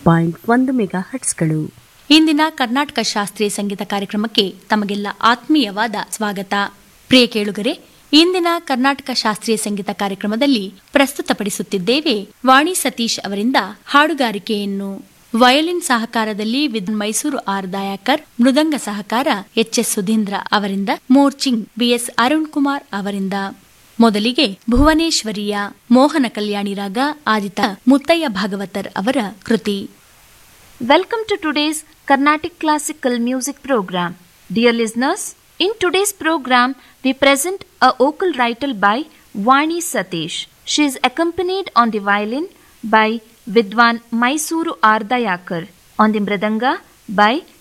Point ಒಂದು mega ಹಟ್ಸ್ಗಳು ಇಂದಿನ ಕರ್ನಾಟಕ ಶಾಸ್ತ್ರೀಯ ಸಂಗೀತ ಕಾರ್ಯಕ್ರಮಕ್ಕೆ ತಮಗೆಲ್ಲ ಆತ್ಮೀಯವಾದ ಸ್ವಾಗತ ಪ್ರಿಯ ಕೇಳುಗರೆ ಇಂದಿನ ಕರ್ನಾಟಕ ಶಾಸ್ತ್ರೀಯ ಸಂಗೀತ ಕಾರ್ಯಕ್ರಮದಲ್ಲಿ ಪ್ರಸ್ತುತಪಡಿಸುತ್ತಿದ್ದೇವೆ ವಾಣಿ ಸತೀಶ್ ಅವರಿಂದ ಹಾಡುಗಾರಿಕೆಯನ್ನು ವಯೋಲಿನ್ ಸಹಕಾರದಲ್ಲಿ ವಿದ್ ಮೈಸೂರು ಆರ್ ದಯಾಕರ್ ಮೃದಂಗ ಸಹಕಾರ ಎಚ್ ಎಸ್ ಸುಧೀಂದ್ರ ಅವರಿಂದ ಮೋರ್ಚಿಂಗ್ ಬಿಎಸ್ ಅರುಣ್ ಕುಮಾರ್ ಅವರಿಂದ ಮೊದಲಿಗೆ ಭುವನೇಶ್ವರಿಯ ಮೋಹನ ಕಲ್ಯಾಣಿ ರಾಗ ಆದಿತ ಮುತ್ತಯ್ಯ ಭಾಗವತರ್ ಅವರ ಕೃತಿ Welcome to today's Carnatic Classical Music Program. Dear listeners, in today's program, we present a vocal recital by Vani Satish. She is accompanied on the violin by Vidwan Mysuru Ardayakar, on the mridanga by